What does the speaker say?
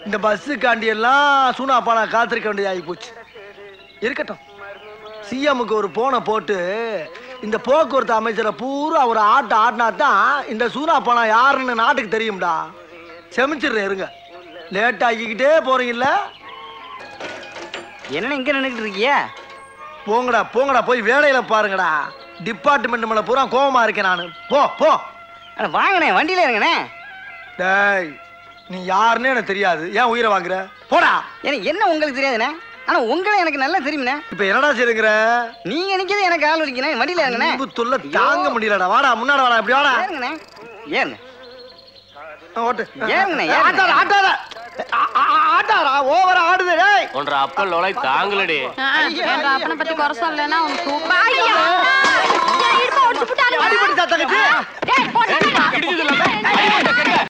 இந்த பஸ்ஸுக்காண்டி எல்லாம் சூனாப்பா நான் காத்திருக்க வேண்டியதாகி போச்சு இருக்கட்டும் சிஎம்முக்கு ஒரு போனை போட்டு இந்த போக்குவரத்து அமைச்சரை பூரா ஒரு ஆட்ட ஆடினா தான் இந்த சூனாப்பானா யாருன்னு நாட்டுக்கு தெரியும்டா செமிச்சிடுறேன் இருங்க லேட் ஆக்கிக்கிட்டே போறீங்கல்ல என்ன இங்க நின்னுக்கிட்டு இருக்கிய போங்கடா போங்கடா போய் வேலையில பாருங்கடா டிபார்ட்மெண்ட் மேல பூரா கோவமா இருக்கேன் நான் போ போ அட வாங்கண்ணே வண்டியில இருங்கண்ணே டேய் நீ யாருன்னு எனக்கு தெரியாது ஏன் உயிரை வாங்குற போடா எனக்கு என்ன உங்களுக்கு தெரியாதுண்ணே ஆனா உங்களை எனக்கு நல்லா தெரியும்ண்ணே இப்ப என்னடா செய்யுங்கிற நீங்க நிக்கிறது எனக்கு கால் வலிக்கண்ணே வண்டியில இருங்கண்ணே அன்பு தொல்லை தாங்க முடியலடா வாடா முன்னாடி வாடா இப்படி வாடா ஏறுங்கண்ணே ஏறுங்க ஓட்டு ஏறுங்கண்ணே, ஏறுங்க. ஆட்டாத ஆட்டாத ஆ- ஆ- ஆட்டாதடா ஓவரா ஆடுது டேய் ஒன்ற அப்பல் லொலை தாங்களடி எங்க அப்பனை பத்தி குறை சொல்லலைன்னா அவன் தூக்கம் அடிபடி தங்கச்சி டேய், போட்டு